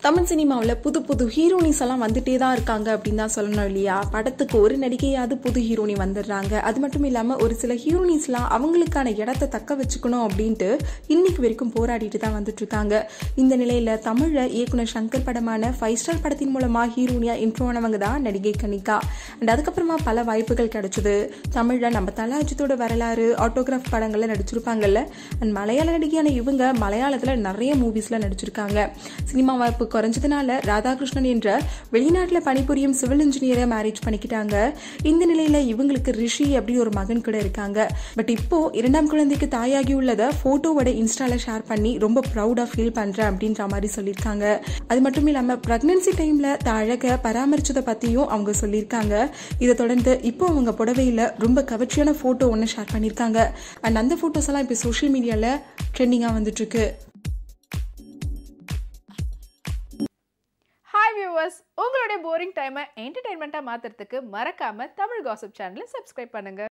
தமிழ் சினிமாவில் புது புது ஹீரோனிஸ் எல்லாம் வந்துட்டே தான் இருக்காங்க அப்படின்னு தான் சொல்லணும் இல்லையா படத்துக்கு ஒரு நடிகையாவது புது ஹீரோனி வந்துடுறாங்க அது மட்டும் இல்லாமல் ஒரு சில ஹீரோனிஸ்லாம் அவங்களுக்கான இடத்த தக்க வச்சுக்கணும் அப்படின்ட்டு இன்னைக்கு வரைக்கும் போராடிட்டு தான் வந்துட்டு இருக்காங்க இந்த நிலையில் தமிழ இயக்குனர் சங்கர் படமான ஃபைவ் ஸ்டார் படத்தின் மூலமாக ஹீரோனியா இன்ட்ரோ ஆனவங்க தான் நடிகை கனிகா அண்ட் அதுக்கப்புறமா பல வாய்ப்புகள் கிடைச்சது தமிழில் நம்ம தல அஜித்தோட வரலாறு ஆட்டோகிராஃப் படங்களில் நடிச்சிருப்பாங்கல்ல அண்ட் மலையாள நடிகையான இவங்க மலையாளத்தில் நிறைய மூவிஸில் நடிச்சிருக்காங்க சினிமா வாய்ப்பு குறைஞ்சதுனால ராதாகிருஷ்ணன் என்ற வெளிநாட்டில் பணிபுரியும் சிவில் இன்ஜினியரை மேரேஜ் பண்ணிக்கிட்டாங்க இந்த நிலையில இவங்களுக்கு ரிஷி அப்படின்னு ஒரு மகன் கூட இருக்காங்க பட் இப்போ இரண்டாம் குழந்தைக்கு தாயாகி உள்ளதை போட்டோவோட இன்ஸ்டால ஷேர் பண்ணி ரொம்ப ப்ரௌடா ஃபீல் பண்றேன் அப்படின்ற மாதிரி சொல்லியிருக்காங்க அது மட்டும் இல்லாம பிரெக்னன்சி டைம்ல அழக பராமரிச்சதை பத்தியும் அவங்க சொல்லியிருக்காங்க இதை தொடர்ந்து இப்போ அவங்க புடவையில ரொம்ப கவர்ச்சியான போட்டோ ஒன்று ஷேர் பண்ணியிருக்காங்க அண்ட் அந்த போட்டோஸ் எல்லாம் இப்போ சோஷியல் மீடியால ட்ரெண்டிங்காக வந்துட்டு இருக்கு ஹாய் வியூவர்ஸ் உங்களுடைய போரிங் டைமை என்டர்டைன்மெண்ட்டாக மாற்றுறதுக்கு மறக்காமல் தமிழ் காசிப் சேனலை சப்ஸ்கிரைப் பண்ணுங்கள்